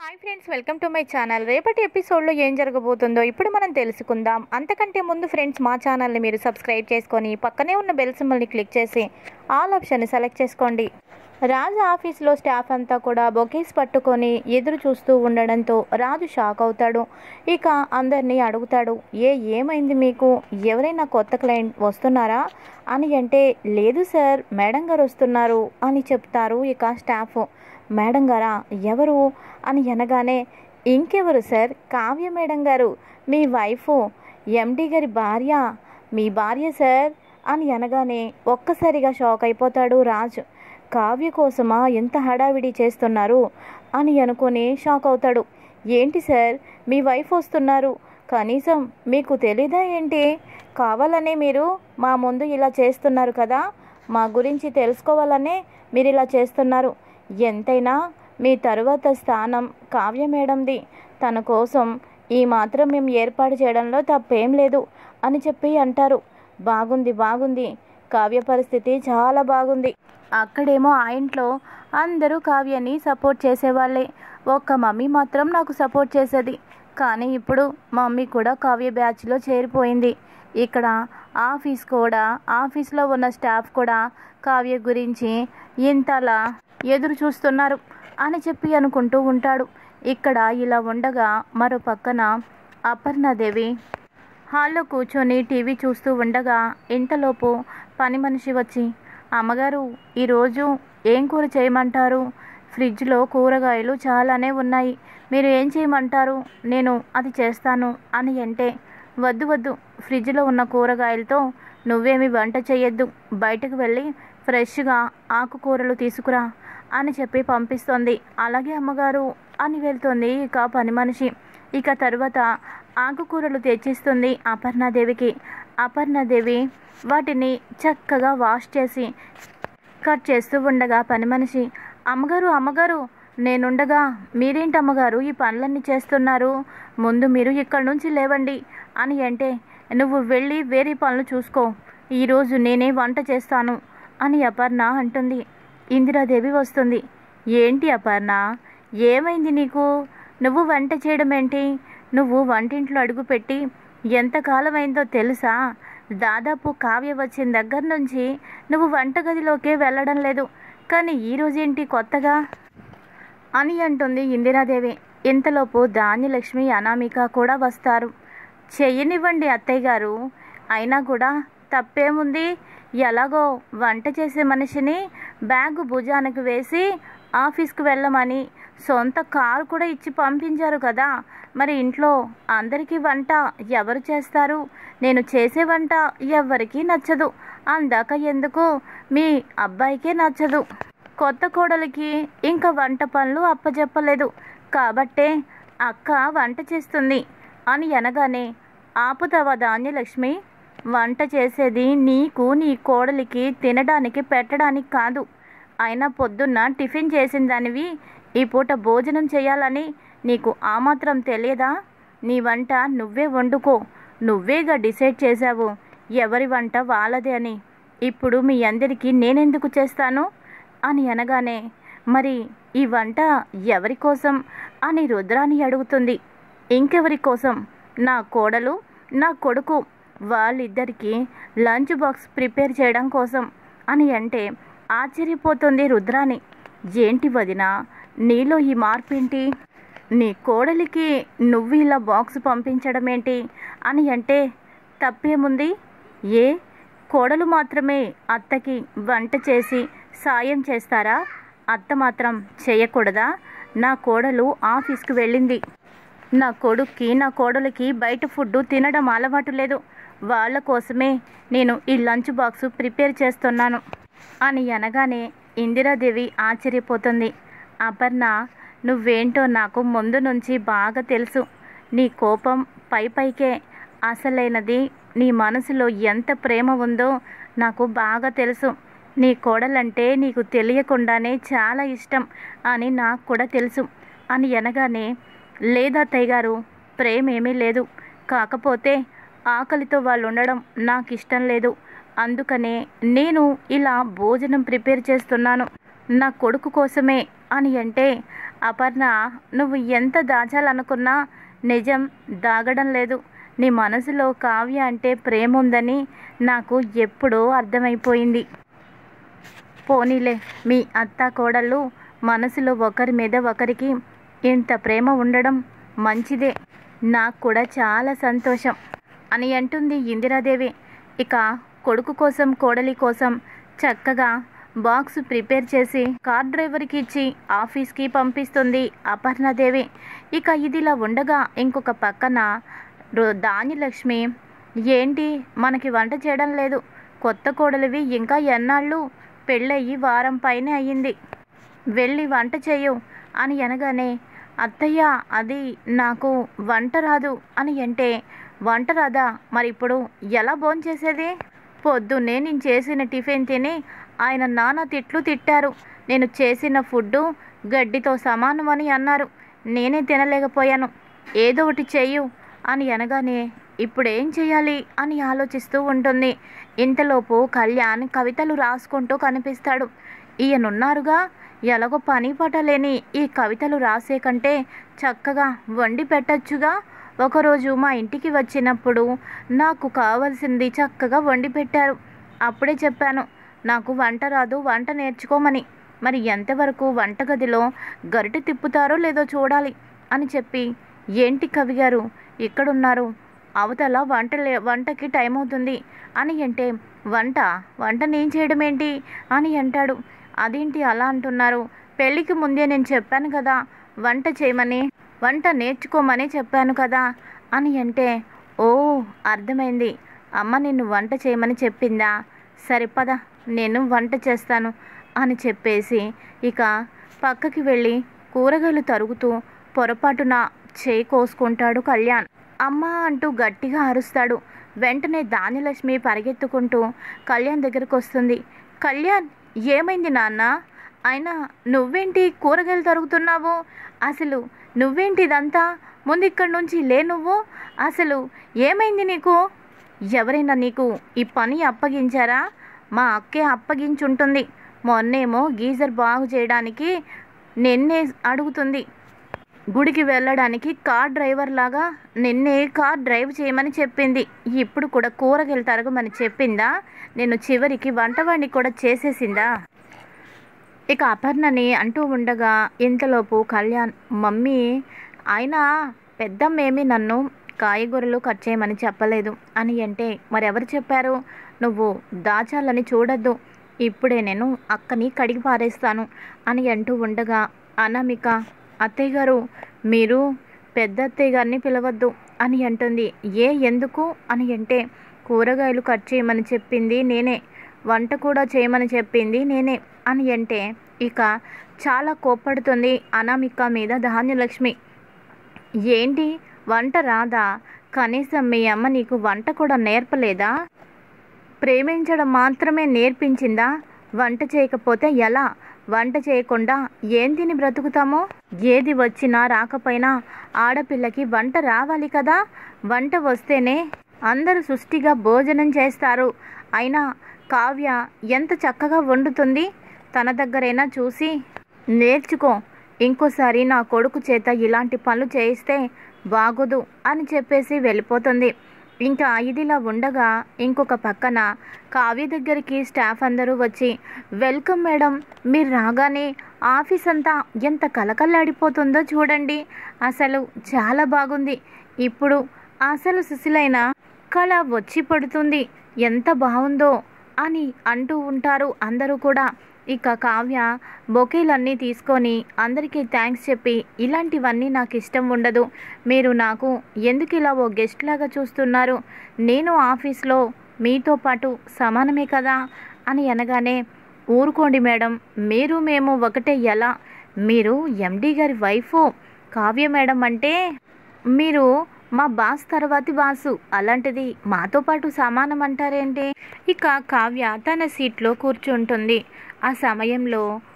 hi friends welcome to my channel రేపటి ఎపిసోడ్లో ఏం జరగబోతుందో ఇప్పుడు మనం తెలుసుకుందాం అంతకంటే ముందు ఫ్రెండ్స్ మా ఛానల్ని మీరు సబ్స్క్రైబ్ చేసుకొని పక్కనే ఉన్న బెల్ సింబల్ని క్లిక్ చేసి ఆల్ ఆప్షన్ని సెలెక్ట్ చేసుకోండి రాజు ఆఫీస్లో స్టాఫ్ అంతా కూడా బొకేస్ పట్టుకొని ఎదురు చూస్తూ ఉండడంతో రాజు షాక్ అవుతాడు ఇక అందరినీ అడుగుతాడు ఏ ఏమైంది మీకు ఎవరైనా కొత్త క్లయింట్ వస్తున్నారా అని అంటే లేదు సార్ మేడం గారు వస్తున్నారు అని చెప్తారు ఇక స్టాఫ్ మేడం గారా ఎవరు అని అనగానే ఇంకెవరు సార్ కావ్య మేడం గారు మీ వైఫ్ ఎండి గారి భార్య మీ భార్య సార్ అని అనగానే ఒక్కసారిగా షాక్ అయిపోతాడు రాజు కావ్య కోసమా ఎంత హడావిడి చేస్తున్నారు అని అనుకుని షాక్ అవుతాడు ఏంటి సార్ మీ వైఫ్ వస్తున్నారు కనీసం మీకు తెలీదా ఏంటి కావాలనే మీరు మా ముందు ఇలా చేస్తున్నారు కదా మా గురించి తెలుసుకోవాలనే మీరు ఇలా చేస్తున్నారు ఎంతైనా మీ తరువాత స్థానం కావ్య మేడంది తన కోసం ఈ మాత్రం మేము ఏర్పాటు చేయడంలో తప్పేం లేదు అని చెప్పి అంటారు బాగుంది బాగుంది కావ్య పరిస్థితి చాలా బాగుంది అక్కడేమో ఆ ఇంట్లో అందరూ కావ్యని సపోర్ట్ చేసేవాళ్ళే ఒక్క మమ్మీ మాత్రం నాకు సపోర్ట్ చేసేది కానీ ఇప్పుడు మమ్మీ కూడా కావ్య బ్యాచ్లో చేరిపోయింది ఇక్కడ ఆఫీస్ కూడా ఆఫీస్లో ఉన్న స్టాఫ్ కూడా కావ్య గురించి ఇంతలా ఎదురు చూస్తున్నారు అని చెప్పి అనుకుంటూ ఉంటాడు ఇక్కడ ఇలా ఉండగా మరో పక్కన అపర్ణాదేవి హాల్లో కూర్చొని టీవీ చూస్తూ ఉండగా ఇంతలోపు పని మనిషి వచ్చి అమ్మగారు ఈరోజు ఏం కూర చేయమంటారు ఫ్రిడ్జ్లో కూరగాయలు చాలానే ఉన్నాయి మీరు ఏం చేయమంటారు నేను అది చేస్తాను అని అంటే వద్దు వద్దు ఫ్రిడ్జ్లో ఉన్న కూరగాయలతో నువ్వేమి వంట చేయొద్దు బయటకు వెళ్ళి ఫ్రెష్గా ఆకుకూరలు తీసుకురా అని చెప్పి పంపిస్తోంది అలాగే అమ్మగారు అని వెళ్తుంది ఇక పని మనిషి ఇక తర్వాత ఆకుకూరలు తెచ్చిస్తుంది అపర్ణాదేవికి అపర్ణాదేవి వాటిని చక్కగా వాష్ చేసి కట్ చేస్తూ ఉండగా పని మనిషి అమ్మగారు అమ్మగారు నేనుండగా మీరేంటి అమ్మగారు ఈ పనులన్నీ చేస్తున్నారు ముందు మీరు ఇక్కడి నుంచి లేవండి అని అంటే నువ్వు వెళ్ళి వేరే పనులు చూసుకో ఈరోజు నేనే వంట చేస్తాను అని అపర్ణ అంటుంది ఇందిరాదేవి వస్తుంది ఏంటి అపర్ణ ఏమైంది నీకు నువ్వు వంట చేయడం ఏంటి నువ్వు వంటింట్లో అడుగుపెట్టి ఎంతకాలం అయిందో తెలుసా దాదాపు కావ్య వచ్చిన దగ్గర నుంచి నువ్వు వంటగదిలోకే వెళ్ళడం లేదు కానీ ఈరోజేంటి కొత్తగా అని అంటుంది ఇందిరాదేవి ఇంతలోపు ధాన్యలక్ష్మి అనామిక కూడా వస్తారు చెయ్యనివ్వండి అత్తయ్య గారు అయినా కూడా తప్పేముంది ఎలాగో వంట చేసే మనిషిని బ్యాగ్ భుజానికి వేసి ఆఫీస్కి వెళ్ళమని సొంత కారు కూడా ఇచ్చి పంపించారు కదా మరి ఇంట్లో అందరికీ వంట ఎవరు చేస్తారు నేను చేసే వంట ఎవరికీ నచ్చదు అందాక ఎందుకు మీ అబ్బాయికే నచ్చదు కొత్త కోడలికి ఇంకా వంట పనులు అప్పచెప్పలేదు కాబట్టే అక్క వంట చేస్తుంది అని అనగానే ఆపుతావా ధాన్యలక్ష్మి వంట చేసేది నీకు నీ కోడలికి తినడానికి పెట్టడానికి కాదు అయినా పొద్దున్న టిఫిన్ చేసిన దానివి ఈ పూట భోజనం చేయాలని నీకు ఆ మాత్రం తెలియదా నీ వంట నువ్వే వండుకో నువ్వేగా డిసైడ్ చేశావు ఎవరి వంట వాళ్ళదే అని ఇప్పుడు మీ అందరికీ నేనెందుకు చేస్తాను అని అనగానే మరి ఈ వంట ఎవరి కోసం అని రుద్రాని అడుగుతుంది ఇంకెవరి కోసం నా కోడలు నా కొడుకు వాళ్ళిద్దరికీ లంచ్ బాక్స్ ప్రిపేర్ చేయడం కోసం అని అంటే ఆశ్చర్యపోతుంది రుద్రాని ఏంటి వదిన నీలో ఈ మార్పేంటి నీ కోడలికి నువ్వు ఇలా బాక్స్ పంపించడం ఏంటి అని అంటే తప్పేముంది ఏ కోడలు మాత్రమే అత్తకి వంట చేసి సాయం చేస్తారా అత్త మాత్రం చేయకూడదా నా కోడలు ఆఫీస్కి వెళ్ళింది నా కొడుక్కి నా కోడలికి బయట ఫుడ్ తినడం అలవాటు లేదు వాళ్ళ కోసమే నేను ఈ లంచ్ బాక్స్ ప్రిపేర్ చేస్తున్నాను అని అనగానే ఇందిరాదేవి ఆశ్చర్యపోతుంది అపర్ణ నువ్వేంటో నాకు ముందు నుంచి బాగా తెలుసు నీ కోపం పై పైకే అసలైనది నీ మనసులో ఎంత ప్రేమ ఉందో నాకు బాగా తెలుసు నీ కోడలంటే నీకు తెలియకుండానే చాలా ఇష్టం అని నాకు కూడా తెలుసు అని అనగానే లేదత్తయ్య గారు ప్రేమేమీ లేదు కాకపోతే ఆకలితో వాళ్ళు ఉండడం నాకు ఇష్టం లేదు అందుకనే నేను ఇలా భోజనం ప్రిపేర్ చేస్తున్నాను నా కొడుకు కోసమే అని అంటే అపర్ణ నువ్వు ఎంత దాచాలనుకున్నా నిజం దాగడం లేదు నీ మనసులో కావ్య అంటే ప్రేమ ఉందని నాకు ఎప్పుడో అర్థమైపోయింది పోనీలే మీ అత్త కోడళ్ళు మనసులో ఒకరి మీద ఒకరికి ఇంత ప్రేమ ఉండడం మంచిదే నాకు కూడా చాలా సంతోషం అని అంటుంది ఇందిరాదేవి ఇక కొడుకు కోసం కోడలి కోసం చక్కగా బాక్స్ ప్రిపేర్ చేసి కార్ డ్రైవర్కి ఇచ్చి ఆఫీస్కి పంపిస్తుంది అపర్ణదేవి ఇక ఇదిలా ఉండగా ఇంకొక పక్కన రో- దానిలక్ష్మి ఏంటి మనకి వంట చేయడం లేదు కొత్త కోడలివి ఇంకా ఎన్నాళ్ళు పెళ్ళయి వారం పైనే అయ్యింది వెళ్ళి వంట చెయ్యు అని అనగానే అత్తయ్య అది నాకు వంట రాదు అని అంటే వంట రాదా మరి ఇప్పుడు ఎలా భోంచేసేది పొద్దున్నే నేను చేసిన టిఫిన్ తిని ఆయన నాన్న తిట్లు తిట్టారు నేను చేసిన ఫుడ్డు గడ్డితో సమానం అని అన్నారు నేనే తినలేకపోయాను ఏదో ఒకటి చెయ్యు అని అనగానే ఇప్పుడేం చేయాలి అని ఆలోచిస్తూ ఉంటుంది ఇంతలోపు కళ్యాణ్ కవితలు రాసుకుంటూ కనిపిస్తాడు ఈయనున్నారుగా ఎలాగో పని పట్టలేని ఈ కవితలు రాసే కంటే చక్కగా వండి పెట్టచ్చుగా ఒకరోజు మా ఇంటికి వచ్చినప్పుడు నాకు కావలసింది చక్కగా వండి పెట్టారు అప్పుడే చెప్పాను నాకు వంట రాదు వంట నేర్చుకోమని మరి ఎంతవరకు వంటగదిలో గరిటె తిప్పుతారో లేదో చూడాలి అని చెప్పి ఏంటి కవి గారు ఇక్కడున్నారు అవతల వంట లే వంటకి టైం అవుతుంది అని అంటే వంట వంట నేను చేయడం ఏంటి అని అంటాడు అదేంటి అలా అంటున్నారు పెళ్ళికి ముందే నేను చెప్పాను కదా వంట చేయమని వంట నేర్చుకోమని చెప్పాను కదా అని అంటే ఓ అర్థమైంది అమ్మ నిన్ను వంట చేయమని చెప్పిందా సరే పద నేను వంట చేస్తాను అని చెప్పేసి ఇక పక్కకి వెళ్ళి కూరగాయలు తరుగుతూ పొరపాటున చేయి కోసుకుంటాడు కళ్యాణ్ అమ్మ అంటూ గట్టిగా అరుస్తాడు వెంటనే దానిలక్ష్మి పరిగెత్తుకుంటూ కళ్యాణ్ దగ్గరకు వస్తుంది కళ్యాణ్ ఏమైంది నాన్న అయినా నువ్వేంటి కూరగాయలు తరుగుతున్నావు అసలు నువ్వేంటి ఇదంతా ముందు ఇక్కడి నుంచి లే నువ్వు అసలు ఏమైంది నీకు ఎవరైనా నీకు ఈ పని అప్పగించారా మా అక్కే అప్పగించుంటుంది మొన్నేమో గీజర్ బాగు చేయడానికి నిన్నే అడుగుతుంది గుడికి వెళ్ళడానికి కార్ డ్రైవర్ లాగా నిన్నే కార్ డ్రైవ్ చేయమని చెప్పింది ఇప్పుడు కూడా కూరగాయలు తరగమని చెప్పిందా నేను చివరికి వంటవాడిని కూడా చేసేసిందా ఇక అపర్ణని అంటూ ఉండగా ఇంతలోపు కళ్యాణ్ మమ్మీ ఆయన పెద్దమ్మేమి నన్ను కాయగూరలు కట్ చేయమని చెప్పలేదు అని అంటే మరెవరు చెప్పారు నువ్వు దాచాలని చూడొద్దు ఇప్పుడే నేను అక్కని కడిగి పారేస్తాను అని అంటూ ఉండగా అనామిక అత్తయ్య గారు మీరు పెద్ద అత్తయ్య గారిని పిలవద్దు అని అంటుంది ఏ ఎందుకు అని అంటే కూరగాయలు కట్ చేయమని చెప్పింది నేనే వంట కూడా చేయమని చెప్పింది నేనే అని అంటే ఇక చాలా కోప్పడుతుంది అనామిక మీద ధాన్యలక్ష్మి ఏంటి వంట రాదా కనీసం మీ అమ్మ నీకు వంట కూడా నేర్పలేదా ప్రేమించడం మాత్రమే నేర్పించిందా వంట చేయకపోతే ఎలా వంట చేయకుండా ఏం తిని బ్రతుకుతామో ఏది వచ్చినా రాకపోయినా ఆడపిల్లకి వంట రావాలి కదా వంట వస్తేనే అందరూ సుష్టిగా భోజనం చేస్తారు అయినా కావ్య ఎంత చక్కగా వండుతుంది తన దగ్గరైనా చూసి నేర్చుకో ఇంకోసారి నా కొడుకు చేత ఇలాంటి పనులు చేయిస్తే బాగోదు అని చెప్పేసి వెళ్ళిపోతుంది ఇంకా ఇదిలా ఉండగా ఇంకొక పక్కన కావ్య దగ్గరికి స్టాఫ్ అందరూ వచ్చి వెల్కమ్ మేడం మీరు రాగానే ఆఫీస్ అంతా ఎంత కలకల్లాడిపోతుందో చూడండి అసలు చాలా బాగుంది ఇప్పుడు అసలు సుశీలైన కళ వచ్చి పడుతుంది ఎంత బాగుందో అని అంటూ ఉంటారు అందరూ కూడా ఇక కావ్య బొకేలన్నీ తీసుకొని అందరికీ థ్యాంక్స్ చెప్పి ఇలాంటివన్నీ నాకు ఇష్టం ఉండదు మీరు నాకు ఎందుకు ఇలా ఓ గెస్ట్ లాగా చూస్తున్నారు నేను ఆఫీస్లో మీతో పాటు సమానమే కదా అని అనగానే ఊరుకోండి మేడం మీరు మేము ఒకటే ఎలా మీరు ఎండి గారి వైఫ్ కావ్య మేడం అంటే మీరు మా బాస్ తర్వాతి బాసు అలాంటిది మాతో పాటు సమానం అంటారేంటి ఇక కావ్య తన సీట్లో కూర్చుంటుంది ఆ సమయంలో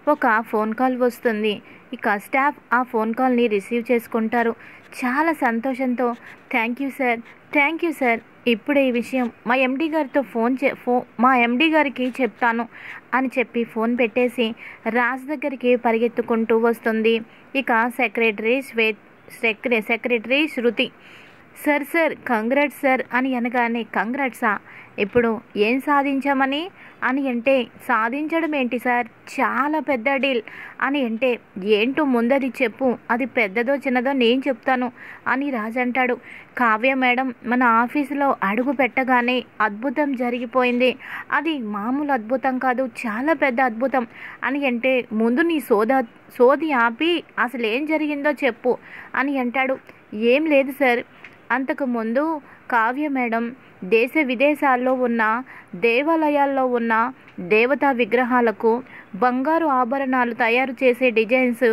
ఒక ఫోన్ కాల్ వస్తుంది ఇక స్టాఫ్ ఆ ఫోన్ కాల్ని రిసీవ్ చేసుకుంటారు చాలా సంతోషంతో thank you sir thank you sir ఇప్పుడే ఈ విషయం మా ఎండి గారితో ఫోన్ చే ఫో మా ఎండి గారికి చెప్తాను అని చెప్పి ఫోన్ పెట్టేసి రాజ్ దగ్గరికి పరిగెత్తుకుంటూ వస్తుంది ఇక సెక్రటరీ శ్వే సెక్రె secretary Shruti sir sir congrats sir అని అనగానే కంగ్రాట్సా ఇప్పుడు ఏం సాధించామని అని అంటే సాధించడం ఏంటి సార్ చాలా పెద్ద డీల్ అని అంటే ఏంటో ముందది చెప్పు అది పెద్దదో చిన్నదో నేను చెప్తాను అని రాజు అంటాడు కావ్య మేడం మన ఆఫీసులో అడుగు పెట్టగానే అద్భుతం జరిగిపోయింది అది మామూలు అద్భుతం కాదు చాలా పెద్ద అద్భుతం అని అంటే ముందు నీ సోద సోది ఆపి అసలు ఏం జరిగిందో చెప్పు అని అంటాడు ఏం లేదు సార్ అంతకు ముందు కావ్య మేడం దేశ విదేశాల్లో ఉన్న దేవాలయాల్లో ఉన్న దేవతా విగ్రహాలకు బంగారు ఆభరణాలు తయారు చేసే డిజైన్స్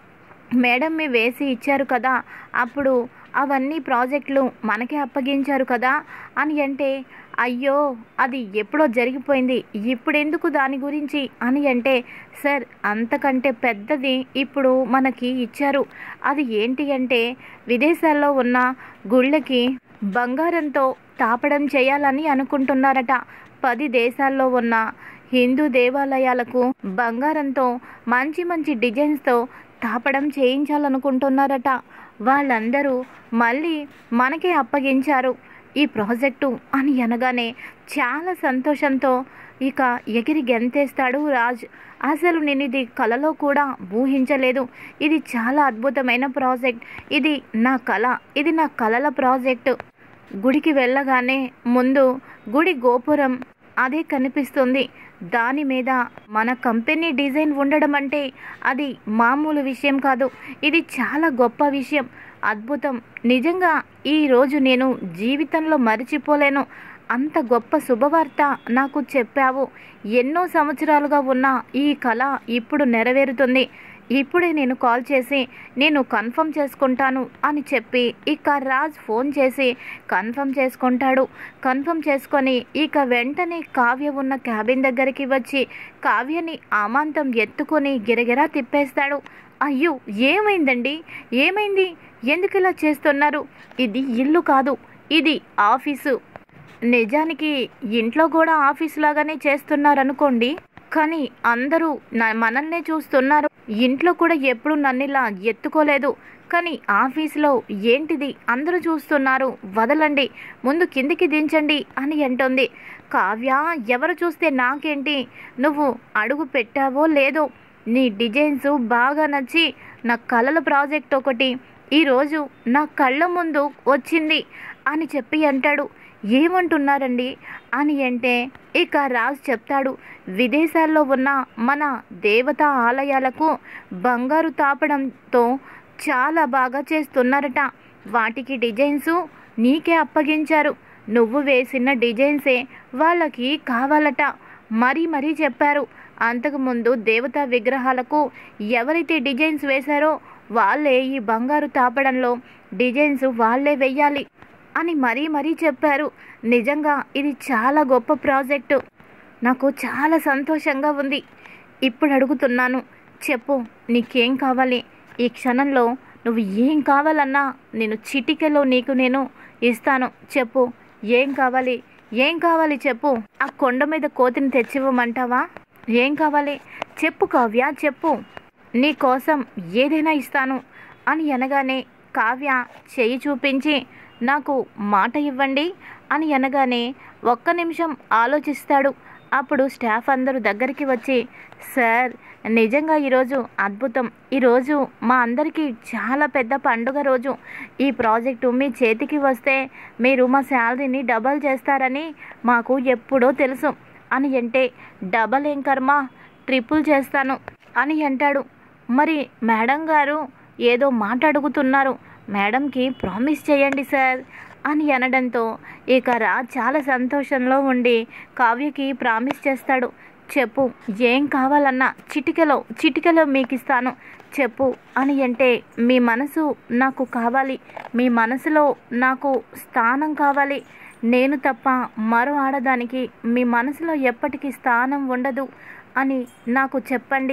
మేడం మీ వేసి ఇచ్చారు కదా అప్పుడు అవన్నీ ప్రాజెక్టులు మనకే అప్పగించారు కదా అని అంటే అయ్యో అది ఎప్పుడో జరిగిపోయింది ఇప్పుడెందుకు దాని గురించి అని అంటే సార్ అంతకంటే పెద్దది ఇప్పుడు మనకి ఇచ్చారు అది ఏంటి అంటే విదేశాల్లో ఉన్న గుళ్ళకి బంగారంతో తాపడం చేయాలని అనుకుంటున్నారట పది దేశాల్లో ఉన్న హిందూ దేవాలయాలకు బంగారంతో మంచి మంచి డిజైన్స్తో తాపడం చేయించాలనుకుంటున్నారట వాళ్ళందరూ మళ్ళీ మనకే అప్పగించారు ఈ ప్రాజెక్టు అని అనగానే చాలా సంతోషంతో ఇక ఎగిరి గెంతేస్తాడు రాజ్ అసలు నేను ఇది కలలో కూడా ఊహించలేదు ఇది చాలా అద్భుతమైన ప్రాజెక్ట్ ఇది నా కళ ఇది నా కలల ప్రాజెక్టు గుడికి వెళ్ళగానే ముందు గుడి గోపురం అదే కనిపిస్తుంది దాని మీద మన కంపెనీ డిజైన్ ఉండడం అంటే అది మామూలు విషయం కాదు ఇది చాలా గొప్ప విషయం అద్భుతం నిజంగా ఈరోజు నేను జీవితంలో మరిచిపోలేను అంత గొప్ప శుభవార్త నాకు చెప్పావు ఎన్నో సంవత్సరాలుగా ఉన్న ఈ కళ ఇప్పుడు నెరవేరుతుంది ఇప్పుడే నేను కాల్ చేసి నేను కన్ఫర్మ్ చేసుకుంటాను అని చెప్పి ఇక రాజ్ ఫోన్ చేసి కన్ఫర్మ్ చేసుకుంటాడు కన్ఫర్మ్ చేసుకొని ఇక వెంటనే కావ్య ఉన్న క్యాబిన్ దగ్గరికి వచ్చి కావ్యని అమాంతం ఎత్తుకొని గిరగిరా తిప్పేస్తాడు అయ్యో ఏమైందండి ఏమైంది ఎందుకు ఇలా చేస్తున్నారు ఇది ఇల్లు కాదు ఇది ఆఫీసు నిజానికి ఇంట్లో కూడా ఆఫీస్ లాగానే చేస్తున్నారనుకోండి కానీ అందరూ నా మనల్నే చూస్తున్నారు ఇంట్లో కూడా ఎప్పుడు నన్ను ఇలా ఎత్తుకోలేదు కానీ ఆఫీస్లో ఏంటిది అందరూ చూస్తున్నారు వదలండి ముందు కిందికి దించండి అని అంటుంది కావ్య ఎవరు చూస్తే నాకేంటి నువ్వు అడుగు పెట్టావో లేదో నీ డిజైన్స్ బాగా నచ్చి నా కళల ప్రాజెక్ట్ ఒకటి ఈరోజు నా కళ్ళ ముందు వచ్చింది అని చెప్పి అంటాడు ఏమంటున్నారండి అని అంటే ఇక రాజు చెప్తాడు విదేశాల్లో ఉన్న మన దేవతా ఆలయాలకు బంగారు తాపడంతో చాలా బాగా చేస్తున్నారట వాటికి డిజైన్స్ నీకే అప్పగించారు నువ్వు వేసిన డిజైన్సే వాళ్ళకి కావాలట మరీ మరీ చెప్పారు అంతకుముందు దేవతా విగ్రహాలకు ఎవరైతే డిజైన్స్ వేశారో వాళ్ళే ఈ బంగారు తాపడంలో డిజైన్స్ వాళ్ళే వెయ్యాలి అని మరీ మరీ చెప్పారు నిజంగా ఇది చాలా గొప్ప ప్రాజెక్టు నాకు చాలా సంతోషంగా ఉంది ఇప్పుడు అడుగుతున్నాను చెప్పు నీకేం కావాలి ఈ క్షణంలో నువ్వు ఏం కావాలన్నా నేను చిటికెలో నీకు నేను ఇస్తాను చెప్పు ఏం కావాలి ఏం కావాలి చెప్పు ఆ కొండ మీద కోతిని తెచ్చివ్వమంటావా ఏం కావాలి చెప్పు కావ్య చెప్పు నీ కోసం ఏదైనా ఇస్తాను అని అనగానే కావ్య చెయ్యి చూపించి నాకు మాట ఇవ్వండి అని అనగానే ఒక్క నిమిషం ఆలోచిస్తాడు అప్పుడు స్టాఫ్ అందరూ దగ్గరికి వచ్చి సార్ నిజంగా ఈరోజు అద్భుతం ఈరోజు మా అందరికీ చాలా పెద్ద పండుగ రోజు ఈ ప్రాజెక్టు మీ చేతికి వస్తే మీరు మా శాలరీని డబల్ చేస్తారని మాకు ఎప్పుడో తెలుసు అని అంటే డబల్ ఏం కర్మ ట్రిపుల్ చేస్తాను అని అంటాడు మరి మేడం గారు ఏదో మాట అడుగుతున్నారు మేడంకి ప్రామిస్ చేయండి సార్ అని అనడంతో ఇక రా చాలా సంతోషంలో ఉండి కావ్యకి ప్రామిస్ చేస్తాడు చెప్పు ఏం కావాలన్నా చిటికెలో చిటికెలో మీకు ఇస్తాను చెప్పు అని అంటే మీ మనసు నాకు కావాలి మీ మనసులో నాకు స్థానం కావాలి నేను తప్ప మరో ఆడదానికి మీ మనసులో ఎప్పటికీ స్థానం ఉండదు అని నాకు చెప్పండి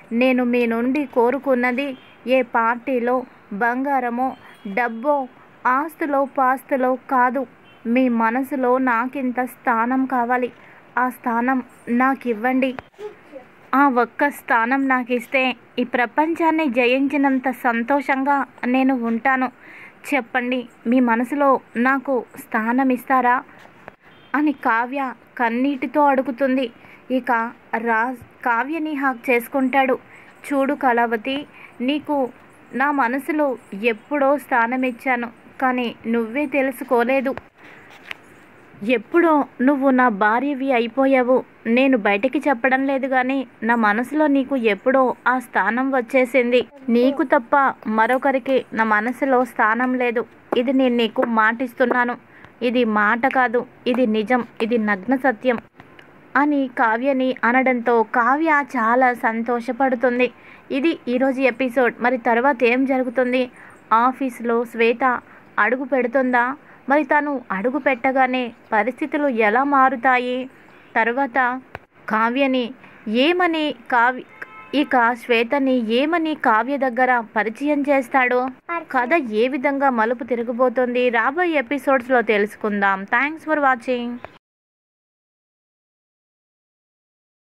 నేను మీ నుండి కోరుకున్నది ఏ పార్టీలో బంగారమో డబ్బో ఆస్తులో పాస్తులో కాదు మీ మనసులో నాకింత స్థానం కావాలి ఆ స్థానం నాకు ఇవ్వండి ఆ ఒక్క స్థానం నాకు ఇస్తే ఈ ప్రపంచాన్ని జయించినంత సంతోషంగా నేను ఉంటాను చెప్పండి మీ మనసులో నాకు స్థానం ఇస్తారా అని కావ్య కన్నీటితో అడుగుతుంది ఇక రాజ్ కావ్యని హాక్ చేసుకుంటాడు చూడు కళావతి నీకు నా మనసులో ఎప్పుడో స్థానం ఇచ్చాను కానీ నువ్వే తెలుసుకోలేదు ఎప్పుడో నువ్వు నా భార్యవి అయిపోయావు నేను బయటికి చెప్పడం లేదు కానీ నా మనసులో నీకు ఎప్పుడో ఆ స్థానం వచ్చేసింది నీకు తప్ప మరొకరికి నా మనసులో స్థానం లేదు ఇది నేను నీకు మాటిస్తున్నాను ఇది మాట కాదు ఇది నిజం ఇది నగ్న సత్యం అని కావ్యని అనడంతో కావ్య చాలా సంతోషపడుతుంది ఇది ఈరోజు ఎపిసోడ్ మరి తర్వాత ఏం జరుగుతుంది ఆఫీస్లో శ్వేత అడుగు పెడుతుందా మరి తను అడుగు పెట్టగానే పరిస్థితులు ఎలా మారుతాయి తర్వాత కావ్యని ఏమని కావ్య ఇక శ్వేతని ఏమని కావ్య దగ్గర పరిచయం చేస్తాడో కథ ఏ విధంగా మలుపు తిరగబోతోంది రాబోయే ఎపిసోడ్స్లో తెలుసుకుందాం థ్యాంక్స్ ఫర్ వాచింగ్